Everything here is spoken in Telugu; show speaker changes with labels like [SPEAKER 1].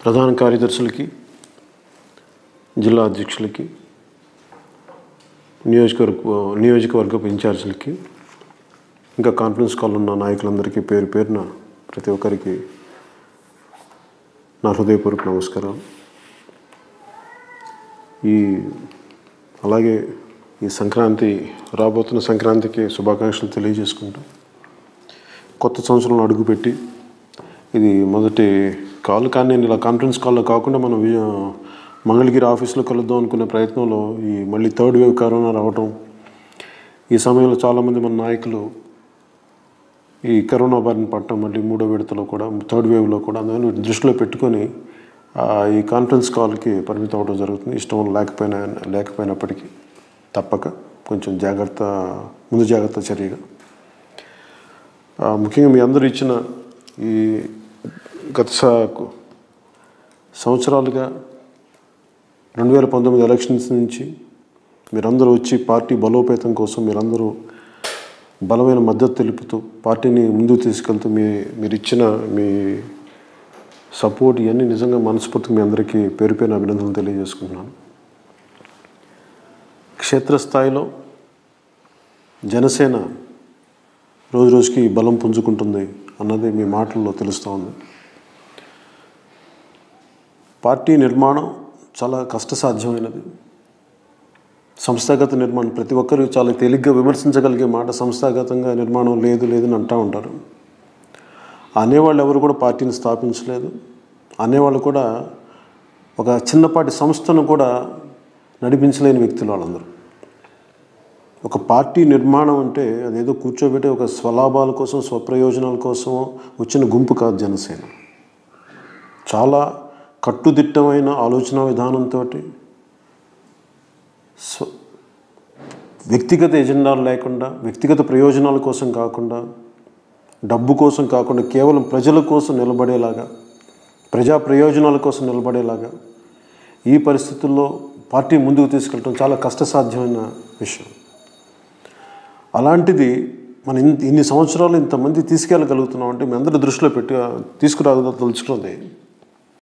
[SPEAKER 1] ప్రధాన కార్యదర్శులకి జిల్లా అధ్యక్షులకి నియోజకవర్గ నియోజకవర్గపు ఇన్ఛార్జీలకి ఇంకా కాన్ఫరెన్స్ కాల్ ఉన్న నాయకులందరికీ పేరు పేరున ప్రతి ఒక్కరికి నా హృదయపూర్వక నమస్కారం ఈ అలాగే ఈ సంక్రాంతి రాబోతున్న సంక్రాంతికి శుభాకాంక్షలు తెలియజేసుకుంటూ కొత్త సంవత్సరంలో అడుగుపెట్టి ఇది మొదటి కాల్ కానీ నేను ఇలా కాన్ఫరెన్స్ కాల్లో కాకుండా మనం వి- మంగళగిరి ఆఫీస్లో కలుద్దాం అనుకునే ప్రయత్నంలో ఈ మళ్ళీ థర్డ్ వేవ్ కరోనా రావటం ఈ సమయంలో చాలామంది మన నాయకులు ఈ కరోనా బారిన పట్టడం మళ్ళీ మూడో విడతలో కూడా థర్డ్ వేవ్లో కూడా అందుకని వీటిని దృష్టిలో పెట్టుకొని ఆ, ఈ కాన్ఫరెన్స్ కాల్కి పరిమితం అవ్వడం జరుగుతుంది ఇష్టం లేకపోయినా లేకపోయినప్పటికీ తప్పక కొంచెం జాగ్రత్త ముందు జాగ్రత్త చర్యగా ఆ, ముఖ్యంగా మీ అందరూ ఇచ్చిన ఈ గత స- సంవత్సరాలుగా రెండు వేల పంతొమ్మిది ఎలక్షన్స్ నుంచి మీరందరూ వచ్చి పార్టీ బలోపేతం కోసం మీరందరూ బలమైన మద్దతు తెలుపుతూ పార్టీని ముందుకు తీసుకెళ్తూ మీ మీరు ఇచ్చిన మీ సపోర్ట్ ఇవన్నీ నిజంగా మనస్ఫూర్తిగా మీ అందరికీ పేరు పేరున అభినందనలు తెలియజేసుకుంటున్నాను క్షేత్రస్థాయిలో జనసేన రోజు రోజుకి బలం పుంజుకుంటుంది అన్నది మీ మాటల్లో తెలుస్తూ ఉంది పార్టీ నిర్మాణం చాలా కష్టసాధ్యమైనది సంస్థాగత నిర్మాణం ప్రతి ఒక్కరు చాలా తేలిగ్గా విమర్శించగలిగే మాట సంస్థాగతంగా నిర్మాణం లేదు లేదని అంటూ ఉంటారు అనేవాళ్ళు ఎవరు కూడా పార్టీని స్థాపించలేదు అనేవాళ్ళు కూడా ఒక చిన్నపాటి సంస్థను కూడా నడిపించలేని వ్యక్తులు వాళ్ళందరూ ఒక పార్టీ నిర్మాణం అంటే అదేదో కూర్చోబెట్టి ఒక స్వలాభాల కోసం స్వప్రయోజనాల కోసం వచ్చిన గుంపు కాదు జనసేన చాలా కట్టుదిట్టమైన ఆలోచన విధానంతో స్వ వ్యక్తిగత ఎజెండాలు లేకుండా వ్యక్తిగత ప్రయోజనాల కోసం కాకుండా డబ్బు కోసం కాకుండా కేవలం ప్రజల కోసం నిలబడేలాగా ప్రజా ప్రయోజనాల కోసం నిలబడేలాగా ఈ పరిస్థితుల్లో పార్టీ ముందుకు తీసుకెళ్ళడం చాలా కష్టసాధ్యమైన విషయం అలాంటిది మనం ఇన్ని ఇన్ని సంవత్సరాలు ఇంతమంది తీసుకెళ్ళగలుగుతున్నాం అంటే మీ అందరి దృష్టిలో పెట్టి తీసుకురాగలుగుతున్నది